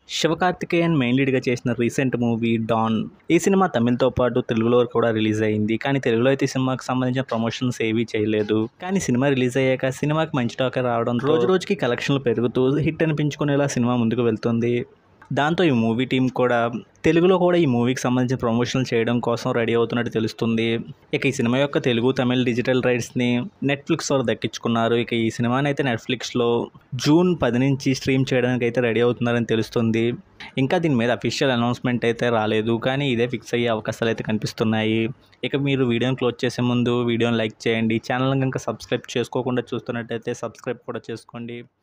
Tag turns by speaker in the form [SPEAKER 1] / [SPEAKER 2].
[SPEAKER 1] Sivakarthikeyan main లీడ్గా చేసిన recent movie Don ఈ సినిమా తమిళ్తో పాటు తెలుగులో కూడా రిలీజ్ అయింది కానీ తెలుగులో అయితే ఈ సినిమాకి సంబంధించిన ప్రమోషన్స్ ఏవీ చేయలేదు కానీ సినిమా రిలీజ్ అయ్యాక సినిమాకి మంచి టాక్ రావడం రోజు రోజుకి కలెక్షన్లు పెరుగుతూ హిట్ అనిపించుకునేలా సినిమా ముందుకు వెళ్తుంది దాంతో ఈ మూవీ టీం కూడా తెలుగులో కూడా ఈ మూవీకి సంబంధించిన ప్రమోషన్లు చేయడం కోసం రెడీ అవుతున్నట్టు తెలుస్తుంది ఇక ఈ సినిమా యొక్క తెలుగు తమిళ డిజిటల్ రైట్స్ని నెట్ఫ్లిక్స్ వారు దక్కించుకున్నారు ఇక ఈ సినిమాని అయితే నెట్ఫ్లిక్స్లో జూన్ పది నుంచి స్ట్రీమ్ చేయడానికి అయితే రెడీ అవుతున్నారని తెలుస్తుంది ఇంకా దీని మీద అఫీషియల్ అనౌన్స్మెంట్ అయితే రాలేదు కానీ ఇదే ఫిక్స్ అయ్యే అవకాశాలు అయితే కనిపిస్తున్నాయి ఇక మీరు వీడియోని క్లోజ్ చేసే ముందు వీడియోని లైక్ చేయండి ఛానల్ కనుక సబ్స్క్రైబ్ చేసుకోకుండా చూస్తున్నట్టయితే సబ్స్క్రైబ్ కూడా చేసుకోండి